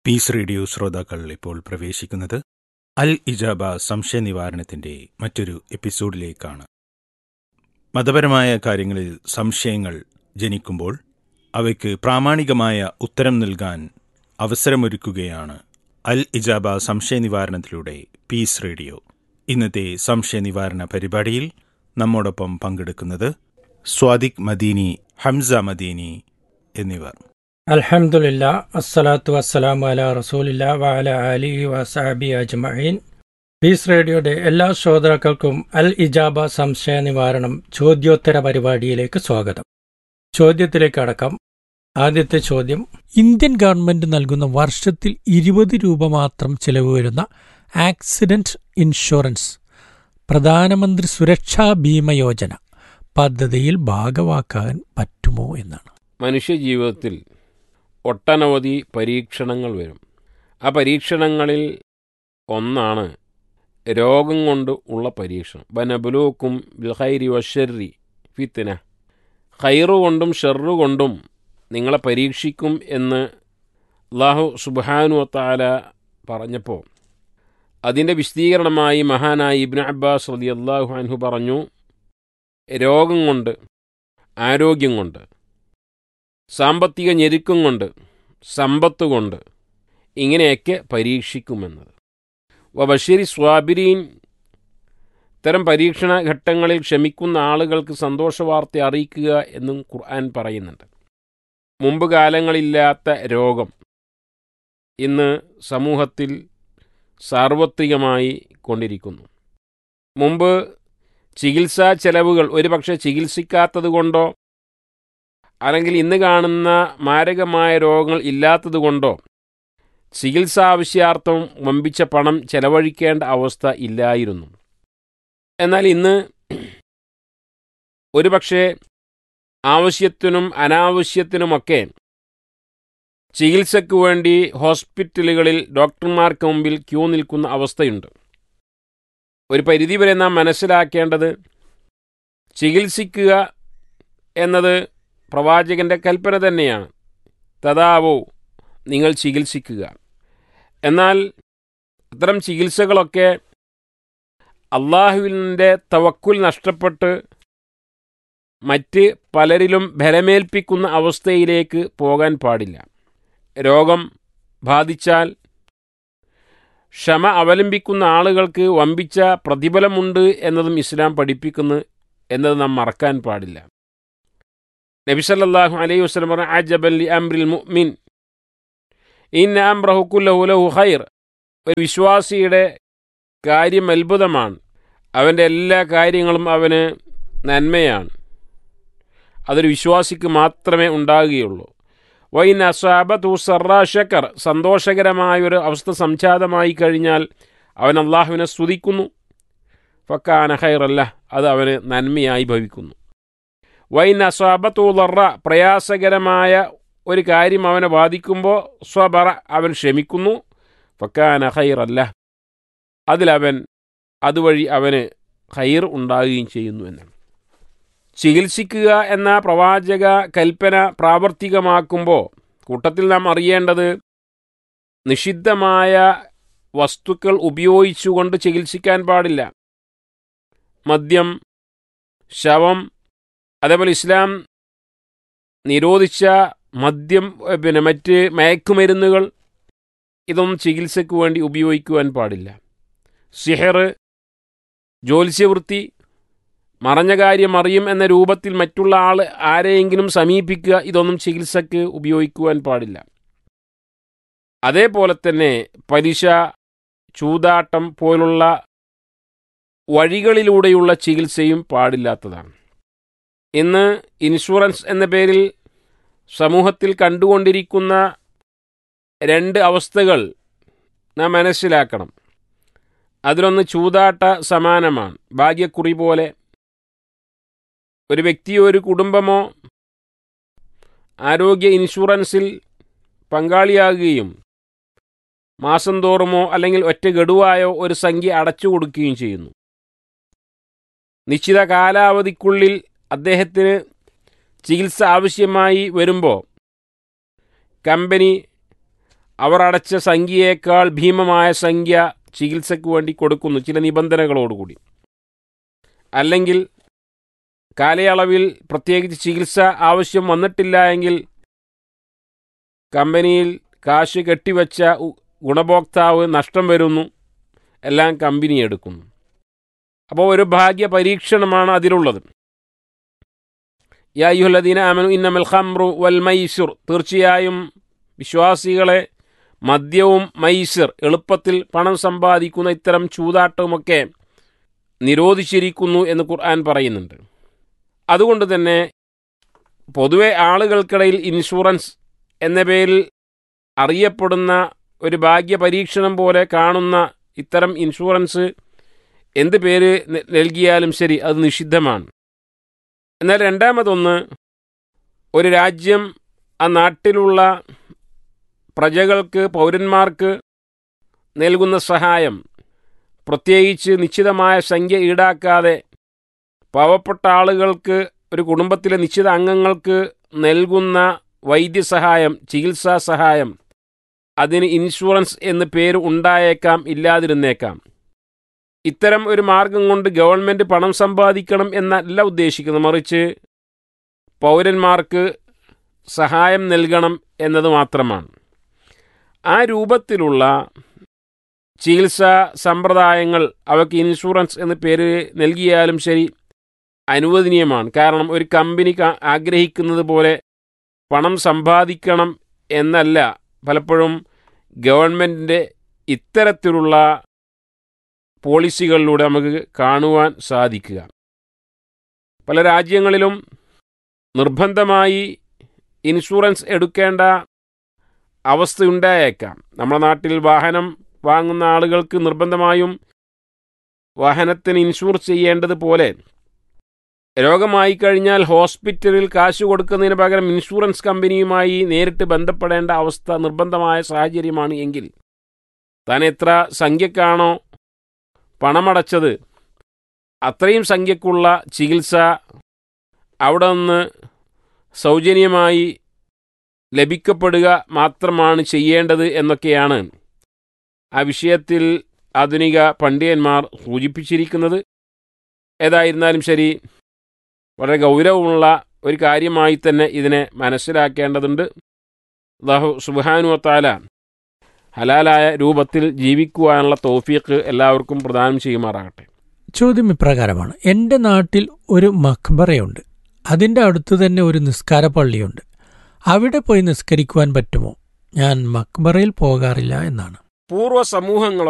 piece radio ശ്രോതാക്കൾ ഇപ്പോൾ പ്രവേശിക്കുന്നത് അൽ ഇജാബ സംശയ നിവാരണത്തിന്റെ മറ്റൊരു എപ്പിസോഡിലേക്കാണ് മതപരമായ കാര്യങ്ങളിൽ സംശയങ്ങൾ ജനിക്കുമ്പോൾ അവയ്ക്ക് പ്രാമാണികമായ ഉത്തരം നൽകാൻ അവസരമൊരുക്കുകയാണ് അൽ ഇജാബ സംശയ നിവാരണത്തിലൂടെ പീസ് റേഡിയോ ഇന്നത്തെ സംശയ നിവാരണ പരിപാടിയിൽ നമ്മോടൊപ്പം പങ്കെടുക്കുന്നത് സ്വാദിഖ് മദീനി ഹംസ മദീനി എന്നിവർ അൽഹംദുലില്ല അസ്സലാത്തു വസ്സലാമു അല റസൂലില്ല വഅല അലിഹി വസഹബി അജ്മഈൻ പീസ് റേഡിയോയുടെ എല്ലാ ശ്രോതാക്കൾക്കും അൽ ഇജാബ സംശയ നിവാരണം ചോദ്യോത്തര പരിപാടിയിലേക്ക് സ്വാഗതം ചോദ്യത്തിലേക്ക് അടക്കം ആദ്യത്തെ ചോദ്യം ഇന്ത്യൻ ഗവൺമെന്റ് നൽകുന്ന വർഷത്തിൽ ഇരുപത് രൂപ മാത്രം ചെലവ് വരുന്ന ആക്സിഡന്റ് ഇൻഷുറൻസ് പ്രധാനമന്ത്രി സുരക്ഷാ ബീമ യോജന പദ്ധതിയിൽ ഭാഗവാക്കാൻ പറ്റുമോ എന്നാണ് മനുഷ്യജീവിതത്തിൽ ഒട്ടനവധി പരീക്ഷണങ്ങൾ വരും ആ പരീക്ഷണങ്ങളിൽ ഒന്നാണ് രോഗം കൊണ്ട് ഉള്ള പരീക്ഷണം ബനബുലൂക്കും ബിൽഹൈരി വഷരി ഫിത്തിന ഹൈറു കൊണ്ടും ഷെറു കൊണ്ടും നിങ്ങളെ പരീക്ഷിക്കും എന്ന് അള്ളാഹു സുബാനു താല പറഞ്ഞപ്പോൾ അതിൻ്റെ വിശദീകരണമായി മഹാനായ ഇബ്നു അബ്ബാസ് റതി അള്ളാഹു അൻഹു പറഞ്ഞു രോഗം കൊണ്ട് ആരോഗ്യം കൊണ്ട് സാമ്പത്തിക ഞെരുക്കം കൊണ്ട് സമ്പത്ത് കൊണ്ട് ഇങ്ങനെയൊക്കെ പരീക്ഷിക്കുമെന്നത് വബഷീരി സ്വാബിരീൻ ഇത്തരം പരീക്ഷണ ഘട്ടങ്ങളിൽ ക്ഷമിക്കുന്ന ആളുകൾക്ക് സന്തോഷവാർത്ത അറിയിക്കുക എന്നും ഖുർആൻ പറയുന്നുണ്ട് മുമ്പ് കാലങ്ങളില്ലാത്ത രോഗം ഇന്ന് സമൂഹത്തിൽ സാർവത്രികമായി കൊണ്ടിരിക്കുന്നു മുമ്പ് ചികിത്സാ ചെലവുകൾ ഒരുപക്ഷെ ചികിത്സിക്കാത്തത് കൊണ്ടോ അല്ലെങ്കിൽ ഇന്ന് കാണുന്ന മാരകമായ രോഗങ്ങൾ ഇല്ലാത്തതുകൊണ്ടോ ചികിത്സാ ആവശ്യാർത്ഥം വമ്പിച്ച പണം ചെലവഴിക്കേണ്ട അവസ്ഥ ഇല്ലായിരുന്നു എന്നാൽ ഇന്ന് ഒരുപക്ഷെ ആവശ്യത്തിനും അനാവശ്യത്തിനുമൊക്കെ ചികിത്സയ്ക്ക് വേണ്ടി ഹോസ്പിറ്റലുകളിൽ ഡോക്ടർമാർക്ക് മുമ്പിൽ ക്യൂ നിൽക്കുന്ന അവസ്ഥയുണ്ട് ഒരു പരിധിവരെ നാം മനസ്സിലാക്കേണ്ടത് ചികിത്സിക്കുക എന്നത് പ്രവാചകന്റെ കൽപ്പന തന്നെയാണ് തഥാവോ നിങ്ങൾ ചികിത്സിക്കുക എന്നാൽ അത്തരം ചികിത്സകളൊക്കെ അള്ളാഹുവിൻ്റെ തവക്കുൽ നഷ്ടപ്പെട്ട് മറ്റ് പലരിലും ബലമേൽപ്പിക്കുന്ന അവസ്ഥയിലേക്ക് പോകാൻ പാടില്ല രോഗം ബാധിച്ചാൽ ക്ഷമ അവലംബിക്കുന്ന ആളുകൾക്ക് വമ്പിച്ച പ്രതിഫലമുണ്ട് എന്നതും ഇസ്ലാം പഠിപ്പിക്കുന്നു എന്നത് നാം മറക്കാൻ പാടില്ല നബി സല്ലല്ലാഹു അലൈഹി വസല്ലം പറഞ്ഞു അജബൻ ലി അംറിൽ മുഅ്മിൻ ഇന്ന അംറഹു കുല്ലഹു ലഹു ഖൈർ ഒരു വിശ്വാസിയുടെ കാര്യം അത്ഭുതമാണ് അവൻ്റെ എല്ലാ കാര്യങ്ങളും അവന് നന്മയാണ് അതൊരു വിശ്വാസിക്ക് മാത്രമേ ഉണ്ടാകുകയുള്ളൂ വൈൻ അസാബത്തു സർറാ ഷക്കർ സന്തോഷകരമായൊരു അവസ്ഥ സംജാതമായി കഴിഞ്ഞാൽ അവൻ അള്ളാഹുവിനെ സ്തുതിക്കുന്നു ഫക്കാന ഖൈറല്ല അത് അവന് നന്മയായി ഭവിക്കുന്നു വൈൻ അസ്വാബത്തു ലറ പ്രയാസകരമായ ഒരു കാര്യം അവനെ ബാധിക്കുമ്പോൾ സ്വബറ അവൻ ക്ഷമിക്കുന്നു ഫക്കാന ഖൈറല്ല അതിലവൻ അതുവഴി അവന് ഖൈർ ഉണ്ടാകുകയും ചെയ്യുന്നു എന്നാണ് ചികിത്സിക്കുക എന്ന പ്രവാചക കൽപ്പന പ്രാവർത്തികമാക്കുമ്പോൾ കൂട്ടത്തിൽ നാം അറിയേണ്ടത് നിഷിദ്ധമായ വസ്തുക്കൾ ഉപയോഗിച്ചുകൊണ്ട് ചികിത്സിക്കാൻ പാടില്ല മദ്യം ശവം അതേപോലെ ഇസ്ലാം നിരോധിച്ച മദ്യം പിന്നെ മറ്റ് മയക്കുമരുന്നുകൾ ഇതൊന്നും ചികിത്സയ്ക്ക് വേണ്ടി ഉപയോഗിക്കുവാൻ പാടില്ല സിഹർ ജ്യോത്സ്യവൃത്തി മറഞ്ഞ കാര്യം അറിയും എന്ന രൂപത്തിൽ മറ്റുള്ള ആൾ ആരെയെങ്കിലും സമീപിക്കുക ഇതൊന്നും ചികിത്സയ്ക്ക് ഉപയോഗിക്കുവാൻ പാടില്ല അതേപോലെ തന്നെ പലിശ ചൂതാട്ടം പോലുള്ള വഴികളിലൂടെയുള്ള ചികിത്സയും പാടില്ലാത്തതാണ് ഇന്ന് ഇൻഷുറൻസ് എന്ന പേരിൽ സമൂഹത്തിൽ കണ്ടുകൊണ്ടിരിക്കുന്ന രണ്ട് അവസ്ഥകൾ നാം മനസ്സിലാക്കണം അതിലൊന്ന് ചൂതാട്ട സമാനമാണ് ഭാഗ്യക്കുറി പോലെ ഒരു വ്യക്തിയോ ഒരു കുടുംബമോ ആരോഗ്യ ഇൻഷുറൻസിൽ പങ്കാളിയാകുകയും മാസം തോറുമോ അല്ലെങ്കിൽ ഒറ്റ ഗഡുവായോ ഒരു സംഖ്യ അടച്ചു കൊടുക്കുകയും ചെയ്യുന്നു നിശ്ചിത കാലാവധിക്കുള്ളിൽ അദ്ദേഹത്തിന് ചികിത്സ ആവശ്യമായി വരുമ്പോൾ കമ്പനി അവർ അടച്ച സംഖ്യയേക്കാൾ ഭീമമായ സംഖ്യ ചികിത്സയ്ക്ക് വേണ്ടി കൊടുക്കുന്നു ചില നിബന്ധനകളോടുകൂടി അല്ലെങ്കിൽ കാലയളവിൽ പ്രത്യേകിച്ച് ചികിത്സ ആവശ്യം വന്നിട്ടില്ല എങ്കിൽ കമ്പനിയിൽ കാശ് കെട്ടിവെച്ച ഉ- ഗുണഭോക്താവ് നഷ്ടം വരുന്നു എല്ലാം കമ്പനി എടുക്കുന്നു അപ്പോൾ ഒരു ഭാഗ്യ പരീക്ഷണമാണ് അതിലുള്ളത് യായുഹല്ലദീന അമനു ഇന്നമൽ ഖംറു വൽ മൈസുർ തീർച്ചയായും വിശ്വാസികളെ മദ്യവും മൈസിർ എളുപ്പത്തിൽ പണം സമ്പാദിക്കുന്ന ഇത്തരം ചൂതാട്ടവുമൊക്കെ നിരോധിച്ചിരിക്കുന്നു എന്ന് ഖുർആൻ പറയുന്നുണ്ട് അതുകൊണ്ട് തന്നെ പൊതുവെ ആളുകൾക്കിടയിൽ ഇൻഷുറൻസ് എന്ന പേരിൽ അറിയപ്പെടുന്ന ഒരു ഭാഗ്യ പരീക്ഷണം പോലെ കാണുന്ന ഇത്തരം ഇൻഷുറൻസ് എന്ത് പേര് ന- നൽകിയാലും ശരി അത് നിഷിദ്ധമാണ് എന്നാൽ രണ്ടാമതൊന്ന് ഒരു രാജ്യം ആ നാട്ടിലുള്ള പ്രജകൾക്ക് പൗരന്മാർക്ക് നൽകുന്ന സഹായം പ്രത്യേകിച്ച് നിശ്ചിതമായ സംഖ്യ ഈടാക്കാതെ പാവപ്പെട്ട ആളുകൾക്ക് ഒരു കുടുംബത്തിലെ നിശ്ചിത അംഗങ്ങൾക്ക് നൽകുന്ന വൈദ്യസഹായം ചികിത്സാ സഹായം അതിന് ഇൻഷുറൻസ് എന്ന് പേര് ഉണ്ടായേക്കാം ഇല്ലാതിരുന്നേക്കാം ഇത്തരം ഒരു മാർഗം കൊണ്ട് ഗവൺമെൻറ് പണം സമ്പാദിക്കണം എന്നല്ല ഉദ്ദേശിക്കുന്നത് മറിച്ച് പൗരന്മാർക്ക് സഹായം നൽകണം എന്നത് മാത്രമാണ് ആ രൂപത്തിലുള്ള ചികിത്സാ സമ്പ്രദായങ്ങൾ അവയ്ക്ക് ഇൻഷുറൻസ് എന്ന് പേര് നൽകിയാലും ശരി അനുവദനീയമാണ് കാരണം ഒരു കമ്പനി ക- ആഗ്രഹിക്കുന്നത് പോലെ പണം സമ്പാദിക്കണം എന്നല്ല പലപ്പോഴും ഗവൺമെൻറ്റിൻ്റെ ഇത്തരത്തിലുള്ള പോളിസികളിലൂടെ നമുക്ക് കാണുവാൻ സാധിക്കുക പല രാജ്യങ്ങളിലും നിർബന്ധമായി ഇൻഷുറൻസ് എടുക്കേണ്ട അവസ്ഥയുണ്ടായേക്കാം നമ്മുടെ നാട്ടിൽ വാഹനം വാങ്ങുന്ന ആളുകൾക്ക് നിർബന്ധമായും വാഹനത്തിന് ഇൻഷൂർ ചെയ്യേണ്ടതുപോലെ രോഗമായി കഴിഞ്ഞാൽ ഹോസ്പിറ്റലിൽ കാശ് കൊടുക്കുന്നതിന് പകരം ഇൻഷുറൻസ് കമ്പനിയുമായി നേരിട്ട് ബന്ധപ്പെടേണ്ട അവസ്ഥ നിർബന്ധമായ സാഹചര്യമാണ് എങ്കിൽ താൻ എത്ര സംഖ്യക്കാണോ പണമടച്ചത് അത്രയും സംഖ്യക്കുള്ള ചികിത്സ അവിടെ നിന്ന് സൗജന്യമായി ലഭിക്കപ്പെടുക മാത്രമാണ് ചെയ്യേണ്ടത് എന്നൊക്കെയാണ് ആ വിഷയത്തിൽ ആധുനിക പണ്ഡിതന്മാർ സൂചിപ്പിച്ചിരിക്കുന്നത് ഏതായിരുന്നാലും ശരി വളരെ ഗൗരവമുള്ള ഒരു കാര്യമായി തന്നെ ഇതിനെ മനസ്സിലാക്കേണ്ടതുണ്ട് അള്ളാഹു സുബാനുവത്താല ഹലാലായ രൂപത്തിൽ ജീവിക്കുവാനുള്ള തോഫീക്ക് എല്ലാവർക്കും പ്രദാനം ചെയ്യുമാറാകട്ടെ ചോദ്യം ഇപ്രകാരമാണ് എൻ്റെ നാട്ടിൽ ഒരു മഖ്ബറയുണ്ട് അതിൻ്റെ അടുത്തു തന്നെ ഒരു നിസ്കാര പള്ളിയുണ്ട് അവിടെ പോയി നിസ്കരിക്കുവാൻ പറ്റുമോ ഞാൻ മക്ബറയിൽ പോകാറില്ല എന്നാണ് പൂർവ്വ സമൂഹങ്ങൾ